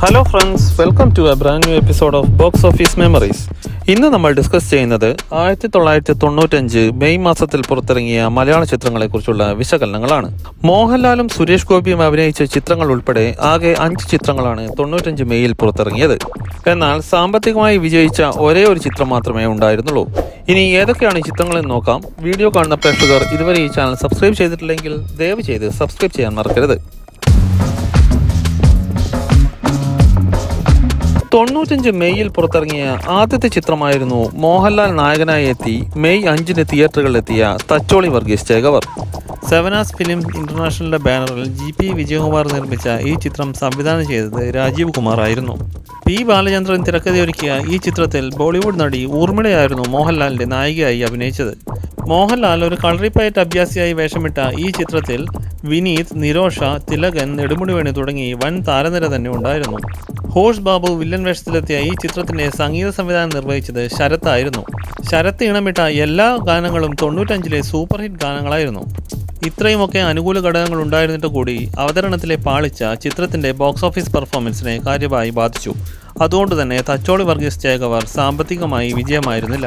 hello friends welcome to a brand new episode of box office memories ഇന്ന് നമ്മൾ discuss ചെയ്യുന്നത് ആയിരത്തി തൊള്ളായിരത്തി തൊണ്ണൂറ്റഞ്ച് മെയ് മാസത്തിൽ പുറത്തിറങ്ങിയ മലയാള ചിത്രങ്ങളെക്കുറിച്ചുള്ള വിശകലനങ്ങളാണ് മോഹൻലാലും സുരേഷ് ഗോപിയും അഭിനയിച്ച ചിത്രങ്ങൾ ഉൾപ്പെടെ ആകെ അഞ്ച് ചിത്രങ്ങളാണ് തൊണ്ണൂറ്റഞ്ച് മെയ്യിൽ പുറത്തിറങ്ങിയത് എന്നാൽ സാമ്പത്തികമായി വിജയിച്ച ഒരേ ഒരു ചിത്രം മാത്രമേ ഉണ്ടായിരുന്നുള്ളൂ ഇനി ഏതൊക്കെയാണ് ഈ ചിത്രങ്ങളെന്ന് നോക്കാം വീഡിയോ കാണുന്ന പ്രേക്ഷകർ ഇതുവരെ ഈ ചാനൽ സബ്സ്ക്രൈബ് ചെയ്തിട്ടില്ലെങ്കിൽ ദയവ് ചെയ്ത് സബ്സ്ക്രൈബ് ചെയ്യാൻ മറക്കരുത് തൊണ്ണൂറ്റഞ്ച് മെയ്യിൽ പുറത്തിറങ്ങിയ ആദ്യത്തെ ചിത്രമായിരുന്നു മോഹൻലാൽ നായകനായി എത്തി മെയ് അഞ്ചിന് തിയേറ്ററുകളിലെത്തിയ തച്ചോളി വർഗീസ് ചേകവർ സെവനാസ് ഫിലിം ഇന്റർനാഷണലിന്റെ ബാനറിൽ ജി പി വിജയകുമാർ നിർമ്മിച്ച ഈ ചിത്രം സംവിധാനം ചെയ്തത് രാജീവ് കുമാർ ആയിരുന്നു പി ബാലചന്ദ്രൻ തിരക്കഥയൊരുക്കിയ ഈ ചിത്രത്തിൽ ബോളിവുഡ് നടി ഊർമിളയായിരുന്നു മോഹൻലാലിന്റെ നായികയായി അഭിനയിച്ചത് മോഹൻലാൽ ഒരു കളറിപ്പയറ്റ് അഭ്യാസിയായി വേഷമിട്ട ഈ ചിത്രത്തിൽ വിനീത് നിരോഷ തിലകൻ നെടുമുടി വേണു തുടങ്ങി വൻ താരനിര തന്നെ ഉണ്ടായിരുന്നു ഹോഷ് ബാബു വില്ലൻ വേഷത്തിലെത്തിയ ഈ ചിത്രത്തിന്റെ സംഗീത സംവിധാനം നിർവഹിച്ചത് ശരത്തായിരുന്നു ശരത്ത് ഇണമിട്ട എല്ലാ ഗാനങ്ങളും തൊണ്ണൂറ്റഞ്ചിലെ സൂപ്പർ ഹിറ്റ് ഗാനങ്ങളായിരുന്നു ഇത്രയുമൊക്കെ അനുകൂല ഘടകങ്ങൾ ഉണ്ടായിരുന്നിട്ട് കൂടി അവതരണത്തിലെ പാളിച്ച ചിത്രത്തിന്റെ ബോക്സ് ഓഫീസ് പെർഫോമൻസിനെ കാര്യമായി ബാധിച്ചു അതുകൊണ്ട് തന്നെ തച്ചോളി വർഗീസ് ചേകവർ സാമ്പത്തികമായി വിജയമായിരുന്നില്ല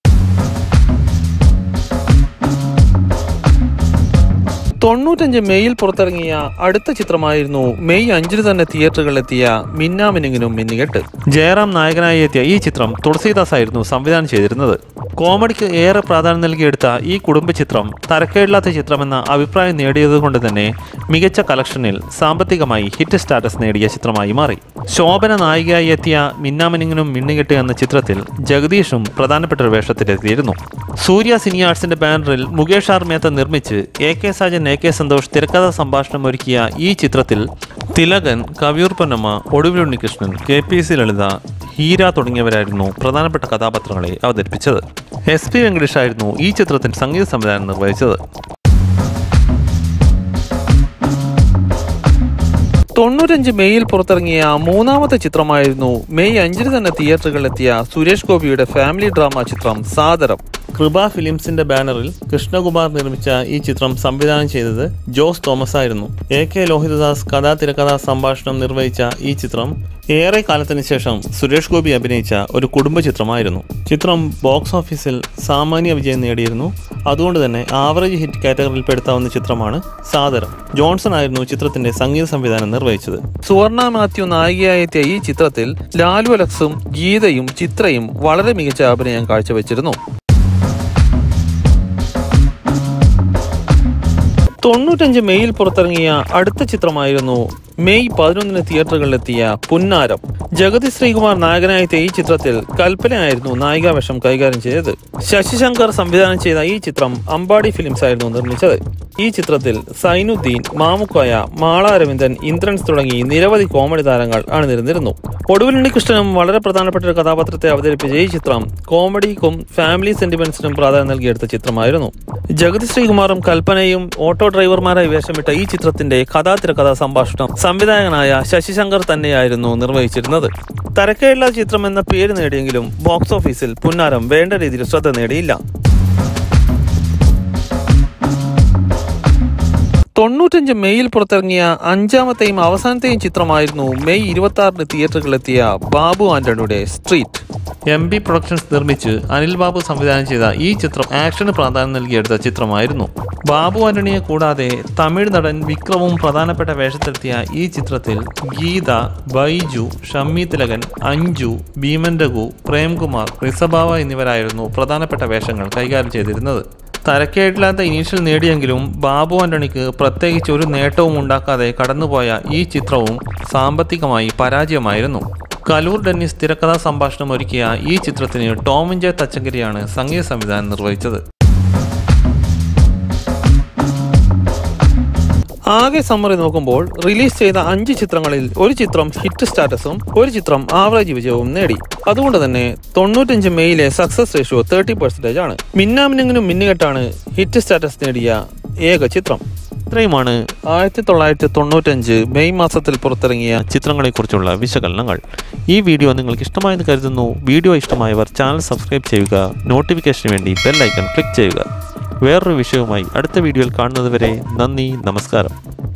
തൊണ്ണൂറ്റഞ്ച് മെയ്യിൽ പുറത്തിറങ്ങിയ അടുത്ത ചിത്രമായിരുന്നു മെയ് അഞ്ചിന് തന്നെ തിയേറ്ററുകളിലെത്തിയ മിന്നാമിനുങ്ങിനും മിന്നികെട്ട് ജയറാം നായകനായി എത്തിയ ഈ ചിത്രം തുളസീദാസ് ആയിരുന്നു സംവിധാനം ചെയ്തിരുന്നത് കോമഡിക്ക് ഏറെ പ്രാധാന്യം നൽകിയെടുത്ത ഈ കുടുംബ ചിത്രം തരക്കേടില്ലാത്ത ചിത്രമെന്ന അഭിപ്രായം നേടിയതുകൊണ്ട് തന്നെ മികച്ച കളക്ഷനിൽ സാമ്പത്തികമായി ഹിറ്റ് സ്റ്റാറ്റസ് നേടിയ ചിത്രമായി മാറി ശോഭന നായികയായി എത്തിയ മിന്നാമിനിങ്ങിനും മിന്നുകെട്ട് എന്ന ചിത്രത്തിൽ ജഗദീഷും പ്രധാനപ്പെട്ട ഒരു വേഷത്തിലെത്തിയിരുന്നു സൂര്യ സിനി ആർട്സിന്റെ ബാനറിൽ മുകേഷ് ആർ മേത്ത നിർമ്മിച്ച് A K Sajan A K Santhosh തിരക്കഥാ സംഭാഷണം ഒരുക്കിയ ഈ ചിത്രത്തിൽ Thilakan Kaviyoor Ponnamma Oduvil Unnikrishnan K P C Lalitha Heera തുടങ്ങിയവരായിരുന്നു പ്രധാനപ്പെട്ട കഥാപാത്രങ്ങളെ അവതരിപ്പിച്ചത് എസ് പി വെങ്കടേഷ് ആയിരുന്നു ഈ ചിത്രത്തിന് സംഗീത സംവിധാനം നിർവഹിച്ചത് തൊണ്ണൂറ്റഞ്ച് മെയ്യിൽ പുറത്തിറങ്ങിയ മൂന്നാമത്തെ ചിത്രമായിരുന്നു മെയ് അഞ്ചിന് തന്നെ തിയേറ്ററുകളിലെത്തിയ സുരേഷ് ഗോപിയുടെ ഫാമിലി ഡ്രാമ ചിത്രം സാദരം കൃപ ഫിലിംസിന്റെ ബാനറിൽ കൃഷ്ണകുമാർ നിർമ്മിച്ച ഈ ചിത്രം സംവിധാനം ചെയ്തത് ജോസ് തോമസ് ആയിരുന്നു എ കെ ലോഹിതദാസ് കഥാ തിരക്കഥാ സംഭാഷണം നിർവഹിച്ച ഈ ചിത്രം ഏറെ കാലത്തിന് ശേഷം സുരേഷ് ഗോപി അഭിനയിച്ച ഒരു കുടുംബ ചിത്രമായിരുന്നു ചിത്രം ബോക്സ് ഓഫീസിൽ സാമാന്യ വിജയം നേടിയിരുന്നു അതുകൊണ്ട് തന്നെ ആവറേജ് ഹിറ്റ് കാറ്റഗറിയിൽ പെടുത്താവുന്ന ചിത്രമാണ് സാദരം ജോൺസൺ ആയിരുന്നു ചിത്രത്തിന്റെ സംഗീത സംവിധാനം നിർവഹിച്ചത് സുവർണ മാത്യു നായികയായി എത്തിയ ഈ ചിത്രത്തിൽ ലാലു അലക്സും ഗീതയും ചിത്രയും വളരെ മികച്ച അഭിനയം കാഴ്ചവെച്ചിരുന്നു തൊണ്ണൂറ്റഞ്ച് മെയ്യിൽ പുറത്തിറങ്ങിയ അടുത്ത ചിത്രമായിരുന്നു മെയ് പതിനൊന്നിന് തിയേറ്ററുകളിലെത്തിയ പുന്നാരം ജഗതി ശ്രീകുമാർ നായകനായെത്തിയ ഈ ചിത്രത്തിൽ കൽപ്പനയായിരുന്നു നായികാവേഷം കൈകാര്യം ചെയ്തത് ശശിശങ്കർ സംവിധാനം ചെയ്ത ഈ ചിത്രം അമ്പാടി ഫിലിംസ് ആയിരുന്നു നിർമ്മിച്ചത് ഈ ചിത്രത്തിൽ സൈനുദ്ദീൻ മാമുക്കോയ മാള അരവിന്ദൻ ഇന്ദ്രൻസ് തുടങ്ങി നിരവധി കോമഡി താരങ്ങൾ അണിനിരന്നിരുന്നു ഒടുവിൽ ഉണ്ണികൃഷ്ണനും വളരെ പ്രധാനപ്പെട്ട ഒരു കഥാപാത്രത്തെ അവതരിപ്പിച്ച ഈ ചിത്രം കോമഡിക്കും ഫാമിലി സെന്റിമെന്റ്സിനും പ്രാധാന്യം നൽകിയെടുത്ത ചിത്രമായിരുന്നു ജഗതി ശ്രീകുമാറും കൽപ്പനയും ഓട്ടോ ഡ്രൈവർമാരായി വേഷമിട്ട ഈ ചിത്രത്തിന്റെ കഥാ തിരക്കഥാ സംഭാഷണം സംവിധായകനായ ശശിശങ്കർ തന്നെയായിരുന്നു നിർവഹിച്ചിരുന്നത് തരക്കേടില്ല ചിത്രം എന്ന പേര് നേടിയെങ്കിലും ബോക്സ് ഓഫീസിൽ പുന്നാരം വേണ്ട രീതിയിൽ ശ്രദ്ധ നേടിയില്ല തൊണ്ണൂറ്റഞ്ച് മെയ്യിൽ പുറത്തിറങ്ങിയ അഞ്ചാമത്തെയും അവസാനത്തെയും ചിത്രമായിരുന്നു മെയ് ഇരുപത്തി ആറിന് തിയേറ്ററുകളിലെത്തിയ ബാബു ആന്റണിയുടെ സ്ട്രീറ്റ് എം ബി പ്രൊഡക്ഷൻസ് നിർമ്മിച്ച് അനിൽ ബാബു സംവിധാനം ചെയ്ത ഈ ചിത്രം ആക്ഷന് പ്രാധാന്യം നൽകിയെടുത്ത ചിത്രമായിരുന്നു ബാബു ആന്റണിയെ കൂടാതെ തമിഴ് നടൻ വിക്രവും പ്രധാനപ്പെട്ട വേഷത്തിലെത്തിയ ഈ ചിത്രത്തിൽ ഗീത ബൈജു ഷമ്മി തിലകൻ അഞ്ജു ഭീമൻ രഘു പ്രേംകുമാർ റിസബാവ എന്നിവരായിരുന്നു പ്രധാനപ്പെട്ട വേഷങ്ങൾ കൈകാര്യം ചെയ്തിരുന്നത് തരക്കേടില്ലാത്ത ഇനീഷ്യൽ നേടിയെങ്കിലും ബാബു ആന്റണിക്ക് പ്രത്യേകിച്ച് ഒരു നേട്ടവും ഉണ്ടാക്കാതെ കടന്നുപോയ ഈ ചിത്രവും സാമ്പത്തികമായി പരാജയമായിരുന്നു കലൂർ ഡെന്നിസ് തിരക്കഥാ സംഭാഷണം ഒരുക്കിയ ഈ ചിത്രത്തിന് ടോമിൻ ജെ തച്ചങ്കരിയാണ് സംഗീത സംവിധാനം നിർവഹിച്ചത് ആകെ സമ്മറി നോക്കുമ്പോൾ റിലീസ് ചെയ്ത അഞ്ച് ചിത്രങ്ങളിൽ ഒരു ചിത്രം ഹിറ്റ് സ്റ്റാറ്റസും ഒരു ചിത്രം ആവറേജ് വിജയവും നേടി അതുകൊണ്ട് തന്നെ തൊണ്ണൂറ്റഞ്ച് മെയിലെ സക്സസ് റേഷ്യോ തേർട്ടി പെർസെൻറ്റേജ് ആണ് മിന്നാമിനിങ്ങിനും മിന്നുകെട്ടാണ് ഹിറ്റ് സ്റ്റാറ്റസ് നേടിയ ഏക ചിത്രം ഇത്രയുമാണ് ആയിരത്തി തൊള്ളായിരത്തി തൊണ്ണൂറ്റഞ്ച് മെയ് മാസത്തിൽ പുറത്തിറങ്ങിയ ചിത്രങ്ങളെക്കുറിച്ചുള്ള വിശകലനങ്ങൾ ഈ വീഡിയോ നിങ്ങൾക്ക് ഇഷ്ടമായെന്ന് കരുതുന്നു വീഡിയോ ഇഷ്ടമായവർ ചാനൽ സബ്സ്ക്രൈബ് ചെയ്യുക നോട്ടിഫിക്കേഷന് വേണ്ടി ബെൽ ഐക്കൺ ക്ലിക്ക് ചെയ്യുക വേറൊരു വിഷയവുമായി അടുത്ത വീഡിയോയിൽ കാണുന്നതുവരെ നന്ദി നമസ്കാരം